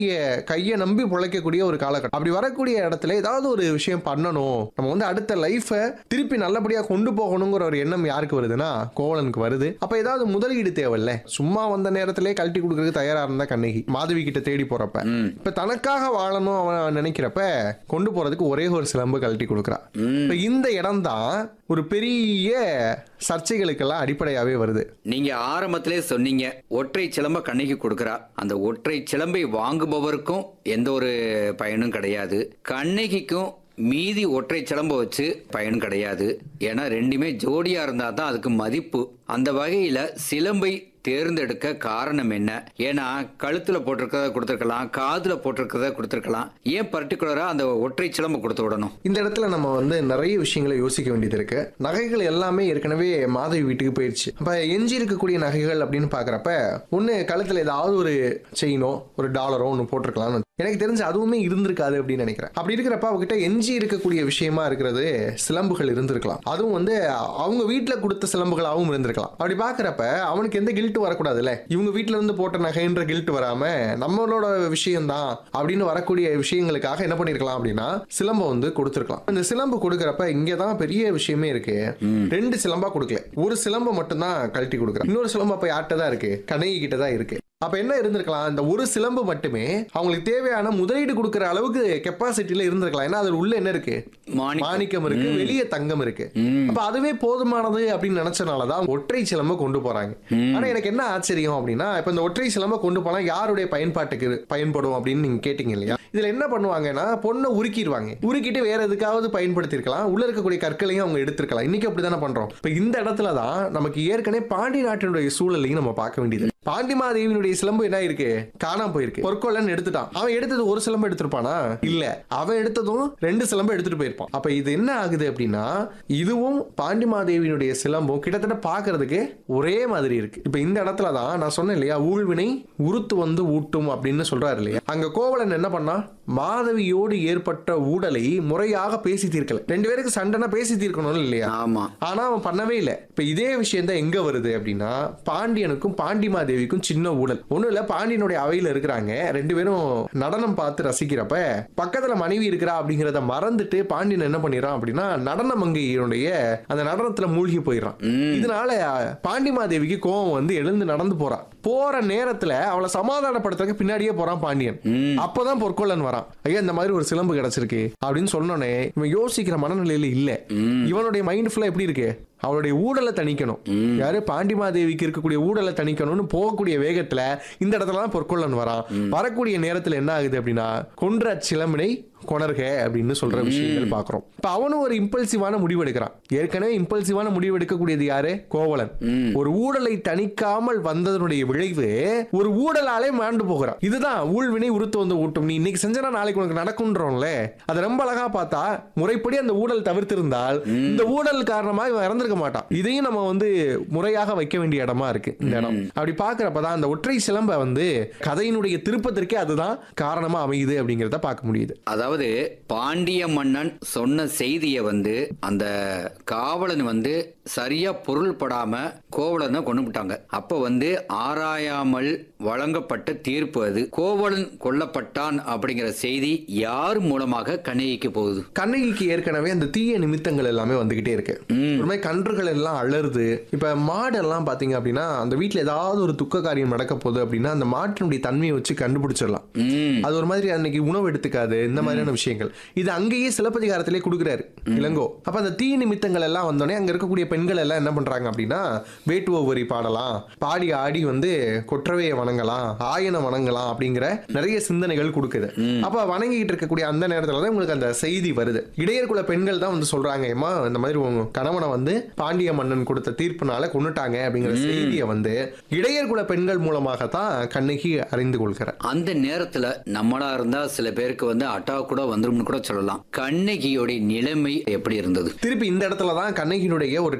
கையை நம்பி பிழைக்கக்கூடிய ஒரு காலகட்டம் அப்படி வரக்கூடிய இடத்துல ஏதாவது ஒரு விஷயம் பண்ணணும் நம்ம வந்து அடுத்த லைஃபை திருப்பி நல்லபடியா கொண்டு போகணுங்கிற ஒரு எண்ணம் யாருக்கு வருதுன்னா கோவலனுக்கு வருது அப்ப ஏதாவது முதலீடு தேவையில்ல சும்மா வந்த நேரத்திலே கழட்டி கொடுக்கறதுக்கு தயாரா இருந்தா கண்ணகி மாதவி கிட்ட தேடி போறப்ப இப்ப தனக்காக வாழணும் அவன் நினைக்கிறப்ப கொண்டு போறதுக்கு ஒரே ஒரு சிலம்பு கழட்டி கொடுக்குறா இப்ப இந்த இடம் தான் ஒரு பெரிய சர்ச்சைகளுக்கெல்லாம் அடிப்படையாவே வருது நீங்க ஆரம்பத்திலே சொன்னீங்க ஒற்றை சிலம்ப கண்ணிக்கு கொடுக்கறா அந்த ஒற்றை சிலம்பை வாங்குபவருக்கும் எந்த ஒரு பயனும் கிடையாது கண்ணகிக்கும் மீதி ஒற்றை சிலம்ப வச்சு பயன் கிடையாது ஏன்னா ரெண்டுமே ஜோடியா இருந்தா தான் அதுக்கு மதிப்பு அந்த வகையில சிலம்பை தேர்ந்தெடுக்க காரணம் என்ன ஏன்னா கழுத்துல போட்டிருக்கிறத கொடுத்துருக்கலாம் காதுல போட்டிருக்கிறத கொடுத்துருக்கலாம் ஏன் பர்டிகுலரா அந்த ஒற்றை சிலம்பு கொடுத்து விடணும் இந்த இடத்துல நம்ம வந்து நிறைய விஷயங்களை யோசிக்க வேண்டியது இருக்கு நகைகள் எல்லாமே ஏற்கனவே மாதவி வீட்டுக்கு போயிடுச்சு அப்ப எஞ்சி இருக்கக்கூடிய நகைகள் அப்படின்னு பாக்குறப்ப ஒண்ணு கழுத்துல ஏதாவது ஒரு செயினோ ஒரு டாலரோ ஒன்று போட்டிருக்கலாம்னு எனக்கு தெரிஞ்சு அதுவுமே இருந்திருக்காது அப்படின்னு நினைக்கிறேன் அப்படி இருக்கிறப்ப அவகிட்ட எஞ்சி இருக்கக்கூடிய விஷயமா இருக்கிறது சிலம்புகள் இருந்திருக்கலாம் அதுவும் வந்து அவங்க வீட்டுல கொடுத்த சிலம்புகளாகவும் இருந்திருக்கலாம் அப்படி பாக்குறப்ப அவனுக்கு எந்த கில்ட் வரக்கூடாதுல்ல இவங்க வீட்ல இருந்து போட்ட நகைன்ற கில்ட் வராம நம்மளோட விஷயம்தான் அப்படின்னு வரக்கூடிய விஷயங்களுக்காக என்ன பண்ணிருக்கலாம் அப்படின்னா சிலம்பம் வந்து கொடுத்துருக்கலாம் இந்த சிலம்பு கொடுக்கறப்ப இங்கதான் பெரிய விஷயமே இருக்கு ரெண்டு சிலம்பா கொடுக்கல ஒரு சிலம்பை மட்டும்தான் கழட்டி கொடுக்குறேன் இன்னொரு சிலம்பு அப்ப யார்கிட்ட தான் இருக்கு கண்ணகி கிட்ட தான் இருக்கு அப்ப என்ன இருந்திருக்கலாம் இந்த ஒரு சிலம்பு மட்டுமே அவங்களுக்கு தேவையான முதலீடு கொடுக்கிற அளவுக்கு கெப்பாசிட்டில இருந்திருக்கலாம் ஏன்னா அது உள்ள என்ன இருக்கு மாணிக்கம். மாணிக்கம் இருக்கு வெளியே தங்கம் இருக்கு அப்ப அதுவே போதுமானது அப்படின்னு நினைச்சனாலதான் ஒற்றை சிலம்ப கொண்டு போறாங்க ஆனா எனக்கு என்ன ஆச்சரியம் அப்படின்னா இப்ப இந்த ஒற்றை சிலம்ப கொண்டு போனா யாருடைய பயன்பாட்டுக்கு பயன்படும் அப்படின்னு நீங்க கேட்டீங்க இல்லையா இதுல என்ன பண்ணுவாங்கன்னா பொண்ணை உருக்கிடுவாங்க உருக்கிட்டு வேற எதுக்காவது பயன்படுத்திருக்கலாம் உள்ள இருக்கக்கூடிய கற்களையும் அவங்க எடுத்திருக்கலாம் இன்னைக்கு அப்படிதானே பண்றோம் இப்ப இந்த இடத்துல தான் நமக்கு ஏற்கனவே பாண்டி நாட்டினுடைய சூழலையும் நம்ம பார்க்க வேண்டியது பாண்டிமாதேவியினுடைய சிலம்பு என்ன இருக்கு காணாம போயிருக்கு பொற்கொள்ளன் எடுத்துட்டான் அவன் எடுத்தது ஒரு சிலம்பு எடுத்திருப்பானா இல்ல அவன் எடுத்ததும் ரெண்டு சிலம்பு எடுத்துட்டு போயிருப்பான் அப்ப இது என்ன ஆகுது அப்படின்னா இதுவும் பாண்டிமாதேவியினுடைய சிலம்பும் கிட்டத்தட்ட பாக்குறதுக்கு ஒரே மாதிரி இருக்கு இப்ப இந்த இடத்துல தான் நான் சொன்னேன் இல்லையா ஊழ்வினை உருத்து வந்து ஊட்டும் அப்படின்னு சொல்றாரு இல்லையா அங்க கோவலன் என்ன பண்ணா மாதவியோடு ஏற்பட்ட ஊடலை முறையாக பேசி தீர்க்கல ரெண்டு பேருக்கு சண்டைனா பேசி தீர்க்கணும் இல்லையா ஆமா ஆனா அவன் பண்ணவே இல்லை இப்ப இதே விஷயம் தான் எங்க வருது அப்படின்னா பாண்டியனுக்கும் பாண்டிமாதேவிக்கும் சின்ன ஊழல் ஒண்ணும் இல்ல பாண்டியனுடைய அவையில இருக்கிறாங்க ரெண்டு பேரும் நடனம் பார்த்து ரசிக்கிறப்ப பக்கத்துல மனைவி இருக்கிறா அப்படிங்கறத மறந்துட்டு பாண்டியன் என்ன பண்ணிடுறான் அப்படின்னா நடன மங்கையினுடைய அந்த நடனத்துல மூழ்கி போயிடுறான் இதனால பாண்டிமாதேவிக்கு கோவம் வந்து எழுந்து நடந்து போறான் போற நேரத்துல அவளை சமாதானப்படுத்துறதுக்கு பின்னாடியே போறான் பாண்டியன் அப்பதான் பொற்கொள்ளன் வரான் ஐயா இந்த மாதிரி ஒரு சிலம்பு கிடைச்சிருக்கு அப்படின்னு சொன்னோடனே இவன் யோசிக்கிற மனநிலையில இல்ல இவனுடைய மைண்ட் ஃபுல்லா எப்படி இருக்கு அவளுடைய ஊடலை தணிக்கணும் யாரு பாண்டிமாதேவிக்கு இருக்கக்கூடிய ஊடலை தணிக்கணும்னு போகக்கூடிய வேகத்துல இந்த இடத்துல தான் பொற்கொள்ளன் வரான் வரக்கூடிய நேரத்துல என்ன ஆகுது அப்படின்னா கொன்ற சிலம்பினை கொணர்க அப்படின்னு சொல்ற விஷயங்கள் பாக்குறோம் இப்ப அவனும் ஒரு இம்பல்சிவான முடிவு எடுக்கிறான் ஏற்கனவே இம்பல்சிவான முடிவு எடுக்கக்கூடியது யாரு கோவலன் ஒரு ஊடலை தணிக்காமல் வந்ததனுடைய விளைவு ஒரு ஊடலாலே மாண்டு போகிறான் இதுதான் ஊழ்வினை உருத்து வந்து ஊட்டும் நீ இன்னைக்கு செஞ்சனா நாளைக்கு உனக்கு நடக்கும்ன்றோம்ல அது ரொம்ப அழகா பார்த்தா முறைப்படி அந்த ஊழல் தவிர்த்திருந்தால் இந்த ஊழல் காரணமா இவன் இறந்திருக்க மாட்டான் இதையும் நம்ம வந்து முறையாக வைக்க வேண்டிய இடமா இருக்கு இந்த இடம் அப்படி பாக்குறப்பதான் அந்த ஒற்றை சிலம்ப வந்து கதையினுடைய திருப்பத்திற்கே அதுதான் காரணமா அமையுது அப்படிங்கறத பார்க்க முடியுது அதாவது பாண்டிய மன்னன் சொன்ன செய்தியை வந்து அந்த காவலன் வந்து சரியா பொருள்படாம கோவலனை கொண்டு விட்டாங்க அப்ப வந்து ஆராயாமல் வழங்கப்பட்ட தீர்ப்பு அது கோவலன் கொல்லப்பட்டான் அப்படிங்கிற செய்தி யார் மூலமாக கண்ணகிக்கு போகுது கண்ணகிக்கு ஏற்கனவே அந்த தீய நிமித்தங்கள் எல்லாமே வந்துகிட்டே இருக்கு ஒரு மாதிரி கன்றுகள் எல்லாம் அலறுது இப்ப மாடு எல்லாம் பாத்தீங்க அப்படின்னா அந்த வீட்டுல ஏதாவது ஒரு துக்க காரியம் நடக்க போகுது அப்படின்னா அந்த மாட்டினுடைய தன்மையை வச்சு கண்டுபிடிச்சிடலாம் ம் அது ஒரு மாதிரி அன்னைக்கு உணவு எடுத்துக்காது இந்த மாதிரியான விஷயங்கள் இது அங்கேயே சிலப்பதிகாரத்திலே கொடுக்குறாரு இளங்கோ அப்ப அந்த தீ நிமித்தங்கள் எல்லாம் வந்தோடனே அங்க இருக்கக்கூடிய பெண்கள் எல்லாம் என்ன பண்றாங்க அப்படின்னா வேட்டுவ வரி பாடலாம் பாடி ஆடி வந்து கொற்றவையை வணங்கலாம் ஆயனை வணங்கலாம் அப்படிங்கிற நிறைய சிந்தனைகள் கொடுக்குது அப்ப வணங்கிட்டு இருக்கக்கூடிய அந்த நேரத்துல தான் உங்களுக்கு அந்த செய்தி வருது இடையர்குல பெண்கள் தான் வந்து சொல்றாங்க ஏமா இந்த மாதிரி உங்க கணவனை வந்து பாண்டிய மன்னன் கொடுத்த தீர்ப்புனால கொன்னுட்டாங்க அப்படிங்கிற செய்தியை வந்து இடையர்குல பெண்கள் மூலமாக தான் கண்ணகி அறிந்து கொள்கிறார் அந்த நேரத்துல நம்மளா இருந்தா சில பேருக்கு வந்து அட்டாக் கூட வந்துரும்னு கூட சொல்லலாம் கண்ணகியோட நிலைமை எப்படி இருந்தது திருப்பி இந்த இடத்துல தான் கண்ணகியினுடைய ஒரு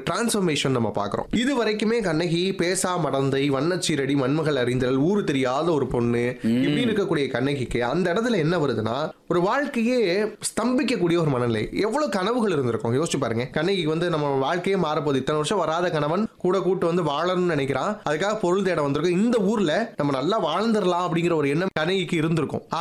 டிரான்ஸ்ஃபர்மேஷன் நம்ம பார்க்குறோம் இது வரைக்குமே கண்ணகி பேசா மடந்தை வண்ணச்சீரடி மண்மகள் அறிந்தல் ஊரு தெரியாத ஒரு பொண்ணு இப்படி இருக்கக்கூடிய கண்ணகிக்கு அந்த இடத்துல என்ன வருதுன்னா ஒரு வாழ்க்கையே ஸ்தம்பிக்கக்கூடிய ஒரு மனநிலை எவ்வளவு கனவுகள் இருந்திருக்கும் யோசிச்சு பாருங்க கண்ணகிக்கு வந்து நம்ம வாழ்க்கையே மாறப்போகுது இத்தனை வருஷம் வராத கணவன் கூட கூட்டு வந்து வாழணும்னு நினைக்கிறான் அதுக்காக பொருள் தேட வந்திருக்கும் இந்த ஊர்ல நம்ம நல்லா வாழ்ந்துடலாம் அப்படிங்கிற ஒரு எண்ணம் கண்ணகிக்கு இருந்திருக்கும்